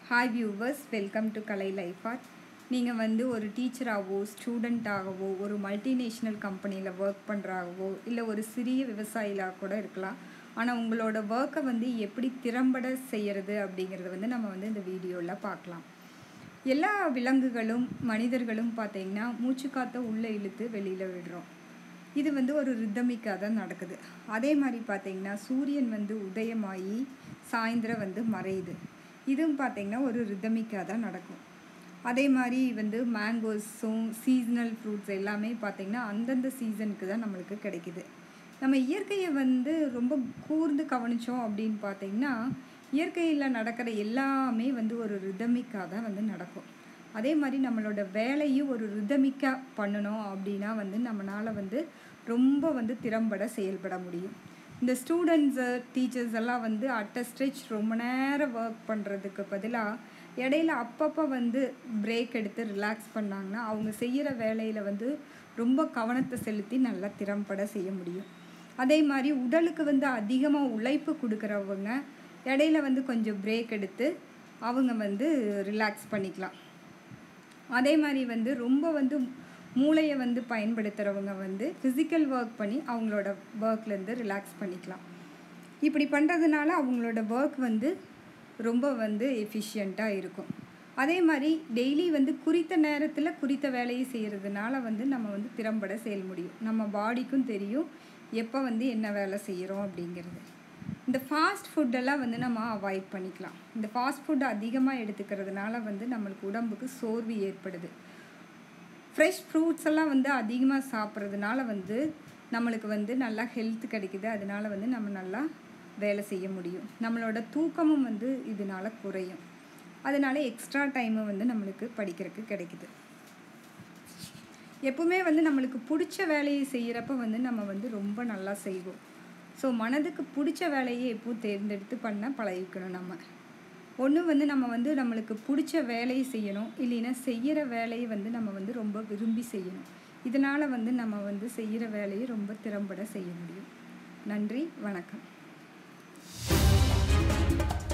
hi viewers welcome to Kalai life art நீங்கள் வந்து ஒரு டீச்சராகவோ ஸ்டூடெண்ட்டாகவோ ஒரு மல்டிநேஷ்னல் கம்பெனியில் ஒர்க் பண்ணுறாகவோ இல்லை ஒரு சிறிய விவசாயிலாக கூட இருக்கலாம் ஆனால் உங்களோட ஒர்க்கை வந்து எப்படி திறம்பட செய்கிறது அப்படிங்கிறத வந்து நம்ம வந்து இந்த வீடியோவில் பார்க்கலாம் எல்லா விலங்குகளும் மனிதர்களும் பார்த்தீங்கன்னா மூச்சு காற்றை உள்ளே இழுத்து வெளியில் விடுறோம் இது வந்து ஒரு ரித்தமிக்காக தான் நடக்குது அதே மாதிரி பார்த்தீங்கன்னா சூரியன் வந்து உதயமாகி சாயந்தரம் வந்து மறையுது இதுவும் பார்த்தீங்கன்னா ஒரு ரித்தமிக்காக தான் நடக்கும் அதே மாதிரி வந்து மேங்கோஸும் சீசனல் ஃப்ரூட்ஸ் எல்லாமே பார்த்திங்கன்னா அந்தந்த சீசனுக்கு தான் நம்மளுக்கு கிடைக்குது நம்ம இயற்கையை வந்து ரொம்ப கூர்ந்து கவனித்தோம் அப்படின்னு பார்த்தீங்கன்னா இயற்கையில் நடக்கிற எல்லாமே வந்து ஒரு ரிதமிக்காக தான் வந்து நடக்கும் அதே மாதிரி நம்மளோட வேலையும் ஒரு ரிதமிக்காக பண்ணணும் அப்படின்னா வந்து நம்மளால் வந்து ரொம்ப வந்து திறம்பட செயல்பட முடியும் இந்த ஸ்டூடெண்ட்ஸு டீச்சர்ஸ் எல்லாம் வந்து அட் அ ஸ்ட்ரெச் ரொம்ப நேரம் ஒர்க் பண்ணுறதுக்கு பதிலாக இடையில அப்பப்போ வந்து பிரேக் எடுத்து ரிலாக்ஸ் பண்ணாங்கன்னா அவங்க செய்கிற வேலையில் வந்து ரொம்ப கவனத்தை செலுத்தி நல்லா திறம்பட செய்ய முடியும் அதே மாதிரி உடலுக்கு வந்து அதிகமாக உழைப்பு கொடுக்குறவங்க இடையில வந்து கொஞ்சம் பிரேக் எடுத்து அவங்க வந்து ரிலாக்ஸ் பண்ணிக்கலாம் அதே மாதிரி வந்து ரொம்ப வந்து மூளையை வந்து பயன்படுத்துகிறவங்க வந்து ஃபிசிக்கல் ஒர்க் பண்ணி அவங்களோட ஒர்க்லேருந்து ரிலாக்ஸ் பண்ணிக்கலாம் இப்படி பண்ணுறதுனால அவங்களோட ஒர்க் வந்து ரொம்ப வந்து எஃபிஷியண்ட்டாக இருக்கும் அதே மாதிரி டெய்லி வந்து குறித்த நேரத்தில் குறித்த வேலையை செய்கிறதுனால வந்து நம்ம வந்து திறம்பட செயல் முடியும் நம்ம பாடிக்கும் தெரியும் எப்போ வந்து என்ன வேலை செய்கிறோம் அப்படிங்கிறது இந்த ஃபாஸ்ட் ஃபுட்டெல்லாம் வந்து நம்ம அவாய்ட் பண்ணிக்கலாம் இந்த ஃபாஸ்ட் ஃபுட் அதிகமாக எடுத்துக்கிறதுனால வந்து நம்மளுக்கு உடம்புக்கு சோர்வு ஏற்படுது ஃப்ரெஷ் ஃப்ரூட்ஸ் எல்லாம் வந்து அதிகமாக சாப்பிட்றதுனால வந்து நம்மளுக்கு வந்து நல்லா ஹெல்த் கிடைக்குது அதனால வந்து நம்ம நல்லா வேலை செய்ய முடியும் நம்மளோட தூக்கமும் வந்து இதனால குறையும் அதனால எக்ஸ்ட்ரா டைமு வந்து நம்மளுக்கு படிக்கிறதுக்கு கிடைக்குது எப்பவுமே வந்து நம்மளுக்கு பிடிச்ச வேலையை செய்கிறப்ப வந்து நம்ம வந்து ரொம்ப நல்லா செய்வோம் ஸோ மனதுக்கு பிடிச்ச வேலையை எப்பவும் தேர்ந்தெடுத்து பண்ண பழகிக்கணும் நம்ம ஒன்று வந்து நம்ம வந்து நம்மளுக்கு பிடிச்ச வேலையை செய்யணும் இல்லைன்னா செய்கிற வேலையை வந்து நம்ம வந்து ரொம்ப விரும்பி செய்யணும் இதனால் வந்து நம்ம வந்து செய்கிற வேலையை ரொம்ப திறம்பட செய்ய முடியும் நன்றி வணக்கம்